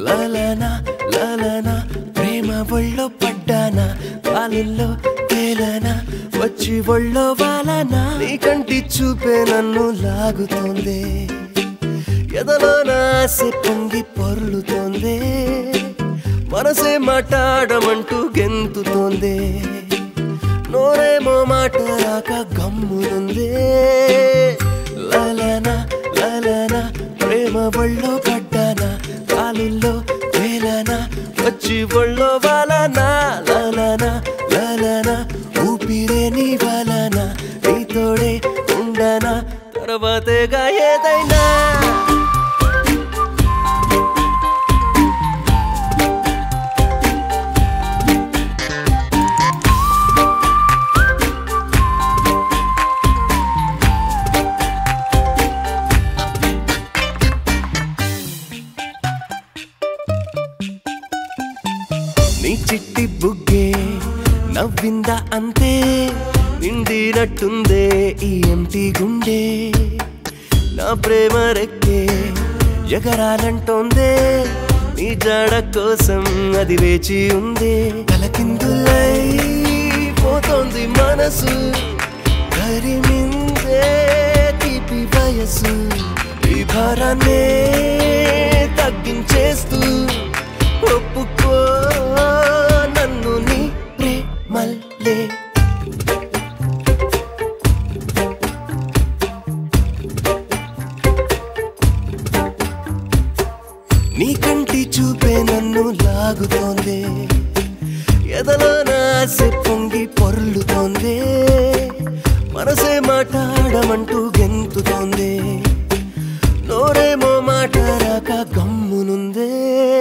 లలనా లలనా ప్రేమ ఒళ్ళో పడ్డానా కాలుల్లో తేలనా వచ్చి ఒళ్ళో వాలనా నీ కంటి చూపే నన్ను లాగుతోంది ఎదలో నాసె పొంగి పొర్లుతోంది మనసే మాట్లాడమంటూ గెంతుతోంది నోరేమో మాట రాక గమ్మునుంది లలనా లలనా ప్రేమ ఒళ్ళో పడ్డానా కాలుల్లో వేలనా వచ్చి ఒళ్ళో వాలనా లలనా లలనా ఊపిరే నీ వలనా నీతోడే ఉండనా తర్వాతగా ఏదైనా నీ చిట్టి బుగ్గే నవ్విందా అంతే నిండినట్టుందే ఈ ఎంటి గుండె నా ప్రేమ రెక్కే ఎగరాలంటోందే నీ జాడ కోసం అది వేచి ఉంది తలకిందులై పోతోంది మనసు కరిమిందే తీపి వయసు ఈ భారాన్నే తగ్గించేస్తూ ఒప్పుకో నన్ను నీ ప్రేమల్లే నీ కంటి చూపే నన్ను లాగుతోంది ఎదలో నాసె పొంగి పొర్లుతోంది మనసే మాట్లాడమంటూ గెంతుతోంది నోరేమో మాట రాక గమ్మునుందే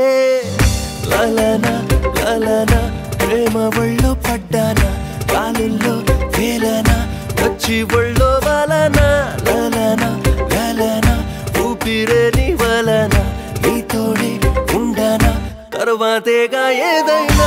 లలనా లలనా ప్రేమ ఒళ్ళో పడ్డానా కాలుల్లో వేలనా వచ్చి ఒళ్ళో వలనా లలనా లలనా ఊపిరే నీ వలన నీతోడే ఉండనా తర్వాతేగా ఏదైనా